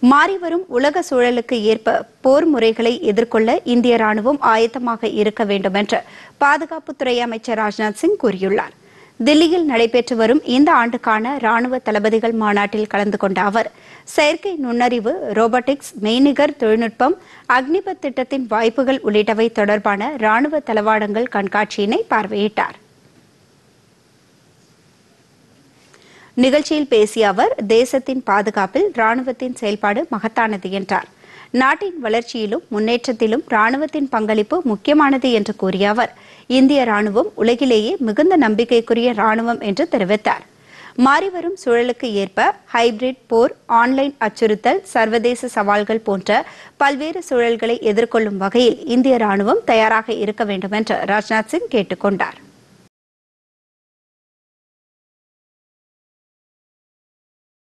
மாறிவரும் உலக சூழலுக்கு ஏற்ப போர் முறைகளை எதிர்கொள்ள இந்திய ராணுவம் ஆயத்தமாக இருக்க வேண்டும் என்று பாதுகாப்புத்துறை அமைச்சர் ராஜ்நாத் சிங் கூறியுள்ளார் தில்லியில் நடைபெற்று வரும் இந்த ஆண்டுக்கான ராணுவ தளபதிகள் மாநாட்டில் கலந்து கொண்ட அவர் செயற்கை நுண்ணறிவு ரோபோட்டிக்ஸ் மெய்நிகர் தொழில்நுட்பம் அக்னிபத் திட்டத்தின் வாய்ப்புகள் உள்ளிட்டவை தொடர்பான ராணுவ தளவாடங்கள் கண்காட்சியினை பார்வையிட்டார் நிகழ்ச்சியில் பேசிய அவர் தேசத்தின் பாதுகாப்பில் ராணுவத்தின் செயல்பாடு மகத்தானது என்றார் நாட்டின் வளர்ச்சியிலும் முன்னேற்றத்திலும் ராணுவத்தின் பங்களிப்பு முக்கியமானது என்று கூறிய அவர் இந்திய ராணுவம் உலகிலேயே மிகுந்த நம்பிக்கைக்குரிய ராணுவம் என்று தெரிவித்தார் மாறிவரும் சூழலுக்கு ஏற்ப ஹைபிரிட் போர் ஆன்லைன் அச்சுறுத்தல் சர்வதேச சவால்கள் போன்ற பல்வேறு சூழல்களை எதிர்கொள்ளும் வகையில் இந்திய ராணுவம் தயாராக இருக்க வேண்டும் என்று ராஜ்நாத் சிங் கேட்டுக் கொண்டார்